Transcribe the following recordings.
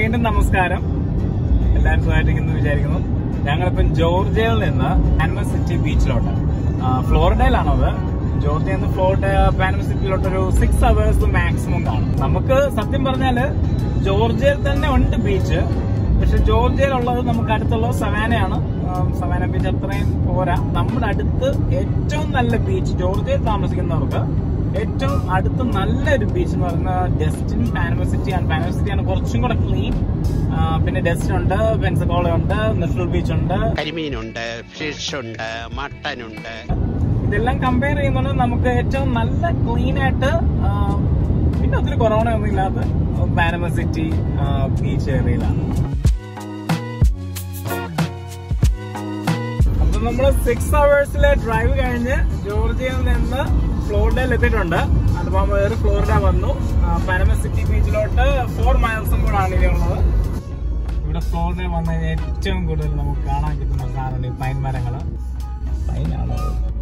വീണ്ടും നമസ്കാരം എല്ലാവരും സുഖമായിട്ടിരിക്കുന്നു വിചാരിക്കുന്നു ഞങ്ങളിപ്പം ജോർജിയയിൽ നിന്ന് പാനമ സിറ്റി ബീച്ചിലോട്ട് ആ, ഫ്ലോറിഡയിലാണത് ജോർജിയയിൽ നിന്ന് ഫ്ലോറിഡ പാനമ സിറ്റിയിലോട്ട് ഒരു സിക്സ് അവേഴ്സ് മാക്സിമം കാണും നമുക്ക് സത്യം പറഞ്ഞാല് ജോർജിയയിൽ തന്നെ ഉണ്ട് ബീച്ച് പക്ഷെ ജോർജിയയിലുള്ളത് നമുക്ക് അടുത്തുള്ള സവാനയാണ് ആ, സവാന ബീച്ച് അത്രയും പോരാ നമ്മുടെ അടുത്ത് ഏറ്റവും നല്ല ബീച്ച് ജോർജിയയിൽ താമസിക്കുന്നവർക്ക് ഏറ്റവും അടുത്ത് നല്ലൊരു ബീച്ച് എന്ന് പറയുന്നത് ഡെസ്റ്റിൻ പാനമ സിറ്റി ആണ് പാനമ സിറ്റി ആണ് കുറച്ചും കൂടെ ക്ലീൻ പിന്നെ ഡെസ്റ്റിൻ ഉണ്ട് പെൻസക്കോള ഉണ്ട് നെസ്ലൂർ ബീച്ച് ഉണ്ട് കരിമീനുണ്ട് ഫിഷ് ഉണ്ട് മട്ടൻ ഉണ്ട് ഇതെല്ലാം കമ്പയർ ചെയ്യുന്നത് നമുക്ക് ഏറ്റവും നല്ല ക്ലീൻ ആയിട്ട് ആ, പിന്നെ ഒത്തിരി കൊറോണ ഒന്നും ഇല്ലാത്ത പാനമ സിറ്റി ബീച്ച് ഏരിയയിലാണ് അപ്പൊ നമ്മള് സിക്സ് അവേഴ്സിലെ ഡ്രൈവ് കഴിഞ്ഞ് ജോർജിയയിൽ നിന്ന് ഫ്ലോറിഡയിൽ എത്തിയിട്ടുണ്ട് അതിപ്പോ വേറെ ഫ്ലോറിഡ വന്നു ആ, പാനമ സിറ്റി ബീച്ചിലോട്ട് ഫോർ മൈൽസും കൂടെ ആണ് ഇനിയുള്ളത് ഇവിടെ ഫ്ലോറിഡയിൽ വന്നു കഴിഞ്ഞാൽ ഏറ്റവും കൂടുതൽ നമുക്ക് കാണാൻ കിട്ടുന്ന സാധനമാണ് ഈ പൈൻ മരങ്ങള് പൈനാണോ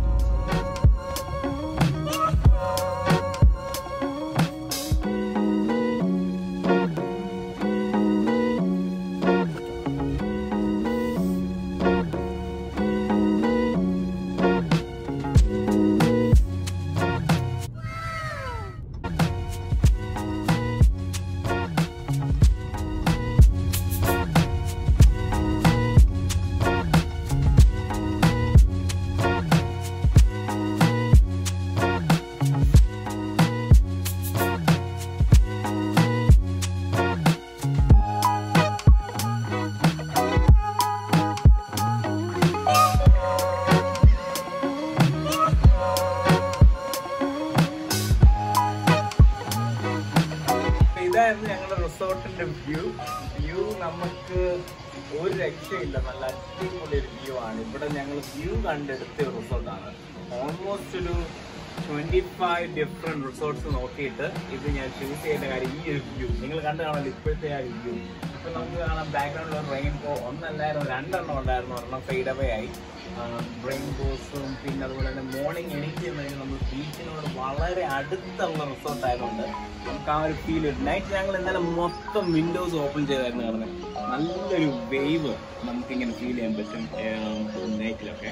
ഇതായിരുന്നു ഞങ്ങളുടെ റിസോർട്ടിന്റെ വ്യൂ വ്യൂ നമുക്ക് ഒരു രക്ഷയില്ല നല്ല അടിപൊളി ഒരു വ്യൂ ആണ് ഇവിടെ ഞങ്ങൾ വ്യൂ കണ്ടെടുത്ത ഒരു റിസോർട്ടാണ് ഓൾമോസ്റ്റ് ഒരു ട്വന്റി ഫൈവ് ഡിഫറെന്റ് റിസോർട്ട്സ് നോക്കിയിട്ട് ഇത് ഞാൻ ചൂസ് ചെയ്യേണ്ട കാര്യം ഈ ഒരു വ്യൂ നിങ്ങൾ കണ്ടു കാണല്ലോ ഇപ്പോഴത്തെ ആ വ്യൂ ഇപ്പൊ നമുക്ക് കാണാം ബാക്ക്ഗ്രൗണ്ടിൽ റെയിൻബോ ഒന്നല്ലായിരുന്നു രണ്ടെണ്ണം ഉണ്ടായിരുന്നു ഒരെണ്ണം ഫെയ്ഡ് അവേ ആയി റെയിൻബോസും പിന്നെ അതുപോലെ തന്നെ മോർണിംഗ് എണീറ്റ് കഴിഞ്ഞാൽ നമ്മൾ ബീച്ചിനോട് വളരെ അടുത്തുള്ള റിസോർട്ട് ആയതുകൊണ്ട് നമുക്ക് ആ ഒരു ഫീൽ നൈറ്റ് ഞങ്ങൾ ഇന്നലെ മൊത്തം വിൻഡോസ് ഓപ്പൺ ചെയ്തായിരുന്നു കിടന്നത് നല്ലൊരു വേവ് നമുക്കിങ്ങനെ ഫീൽ ചെയ്യാൻ പറ്റും നൈറ്റിലൊക്കെ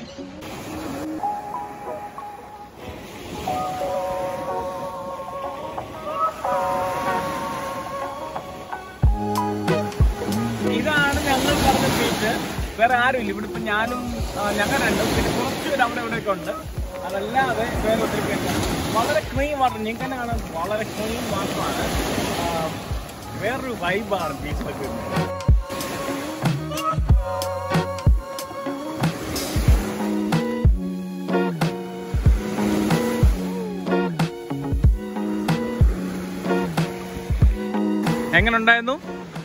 ഇതാണ് ഞങ്ങൾ പറഞ്ഞ ബീച്ച് വേറെ ആരുമില്ല ഇവിടെ ഇപ്പൊ ഞാനും ആ, ഞങ്ങൾ രണ്ടും പിന്നെ കുറച്ച് പേര് അവിടെ ഇവിടെ ഒക്കെ ഉണ്ട് അതല്ലാതെ വേറെ ഒത്തിരി പേര് വളരെ ക്ലീൻ വാട്ടർ നിങ്ങൾക്ക് തന്നെ കാണാൻ വളരെ ക്ലീൻ വാട്ടറാണ് വേറൊരു വൈബാണ് ബീച്ചിലൊക്കെ വരുന്നത് എങ്ങനെ ഉണ്ടായിരുന്നു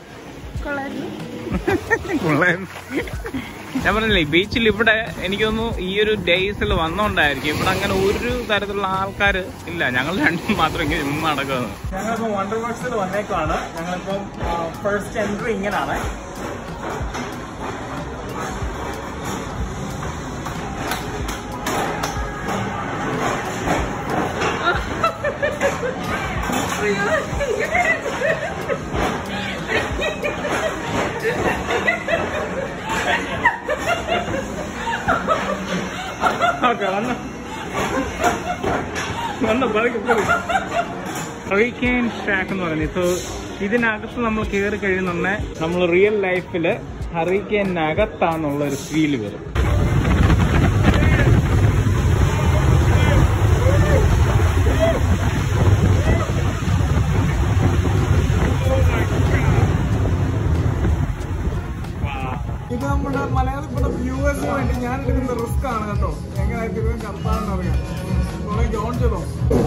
കൊള്ളായിരുന്നു. ഞാൻ പറഞ്ഞില്ലേ ബീച്ചിൽ ഇവിടെ എനിക്കൊന്നു ഈ ഒരു ഡേയ്സിൽ വന്നോണ്ടായിരിക്കും ഇവിടെ അങ്ങനെ ഒരു തരത്തിലുള്ള ആൾക്കാർ ഇല്ല ഞങ്ങൾ രണ്ടും മാത്രം ഇങ്ങനെ ചുമ്മാ നടക്കുന്നത് ഞങ്ങളിപ്പോ വണ്ടർ വർക്സിൽ വന്നേക്കാണ് ഞങ്ങളിപ്പോ ഫസ്റ്റ് എൻട്രി ഇങ്ങനാണ് ഓക്കെ വന്നു വന്നു ഹറിക്കേൻ ഷാക്ക് എന്ന് പറയുന്നത് സോ ഇതിനകത്ത് നമ്മൾ കയറി കഴിയുന്നുണ്ടെ നമ്മൾ റിയൽ ലൈഫിൽ ഹറിക്കേനകത്താന്നുള്ള ഒരു ഫീൽ വരും ഇത് നമ്മുടെ മലയാളത്തിലുള്ള വ്യൂവേഴ്സിന് വേണ്ടി ഞാൻ എടുക്കുന്ന റിസ്ക് ആണ് കേട്ടോ എങ്ങനെ തിരുവൻ കത്താണെന്ന് അറിയാം കുറെ ജോൺ ചെയ്തോ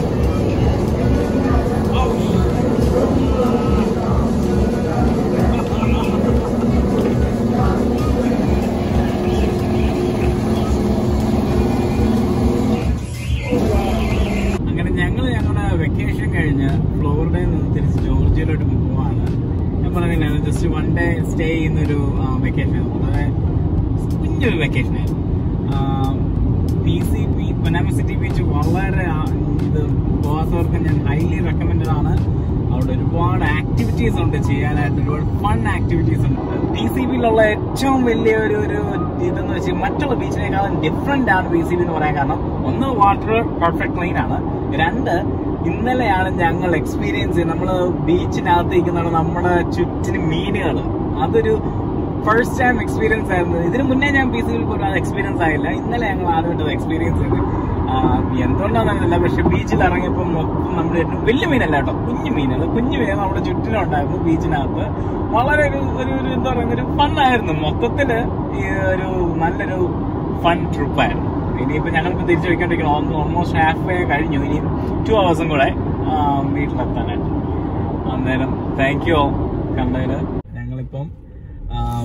അങ്ങനെ ഞങ്ങൾ ഞങ്ങളുടെ വെക്കേഷൻ കഴിഞ്ഞ് ഫ്ലോറിഡയിൽ നിന്ന് തിരിച്ച് ജോർജിയയിലോട്ട് പോവാണ് ഞാൻ പറഞ്ഞില്ല ജസ്റ്റ് വൺ ഡേ സ്റ്റേ ചെയ്യുന്നൊരു വെക്കേഷൻ വളരെ കുഞ്ഞൊരു വെക്കേഷൻ ആയിരുന്നു P C B Panama City beach വളരെ ആ, ഇത് പോകാത്തവർക്ക് ഞാൻ ഹൈലി റെക്കമെൻഡഡ് ആണ് അവിടെ ഒരുപാട് ആക്ടിവിറ്റീസ് ഉണ്ട് ചെയ്യാനായിട്ട് ഒരുപാട് ഫൺ ആക്ടിവിറ്റീസ് ഉണ്ട് ബി സി ബിയിലുള്ള ഏറ്റവും വലിയ ഒരു ഒരു ഇതെന്ന് വെച്ചാൽ മറ്റുള്ള ബീച്ചിനേക്കാളും ഡിഫറെന്റ് ആണ് ബി സി ബി എന്ന് പറയാൻ കാരണം ഒന്ന് വാട്ടർ പെർഫെക്റ്റ് ക്ലീൻ ആണ് രണ്ട് ഇന്നലെയാണ് ഞങ്ങൾ എക്സ്പീരിയൻസ് ചെയ്യുന്നത് നമ്മള് ബീച്ചിനകത്ത് ഇരിക്കുന്നതാണ് നമ്മുടെ ചുറ്റിന് മീനുകൾ അതൊരു ഫസ്റ്റ് ടൈം എക്സ്പീരിയൻസ് ആയിരുന്നു ഇതിന് മുന്നേ ഞാൻ ബി സി ബിയിൽ പോലും അത് എക്സ്പീരിയൻസ് ആയില്ല ഇന്നലെ ഞങ്ങൾ ആദ്യമായിട്ട് എക്സ്പീരിയൻസ് ചെയ്ത് എന്തുകൊണ്ടാണെന്നറിയില്ല പക്ഷെ ബീച്ചിൽ ഇറങ്ങിയപ്പോൾ മൊത്തം നമ്മൾ വലിയ മീനല്ല കേട്ടോ കുഞ്ഞു മീനുകൾ കുഞ്ഞു മീനുകൾ നമ്മുടെ ചുറ്റിനുണ്ടായിരുന്നു ബീച്ചിനകത്ത് വളരെ ഒരു ഒരു ഒരു എന്താ പറയുക ഒരു ഫണ്ണായിരുന്നു മൊത്തത്തില് ഈ ഒരു നല്ലൊരു ഫൺ ട്രിപ്പായിരുന്നു ഇനിയിപ്പോ ഞങ്ങൾക്ക് തിരിച്ചു വെക്കേണ്ടിരിക്കണം ഓൾമോസ്റ്റ് ഹാഫ് വേ കഴിഞ്ഞു ഇനി ടു ഹവേഴ്സും കൂടെ ആ, വീട്ടിലെത്താനായിട്ട് അന്നേരം താങ്ക് യു കണ്ടതിന് ഞങ്ങളിപ്പം ആം,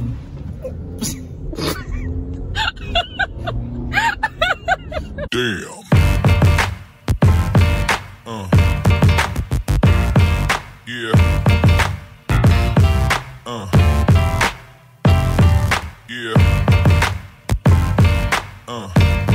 Damn. Uh. Yeah. Uh. Yeah. Uh.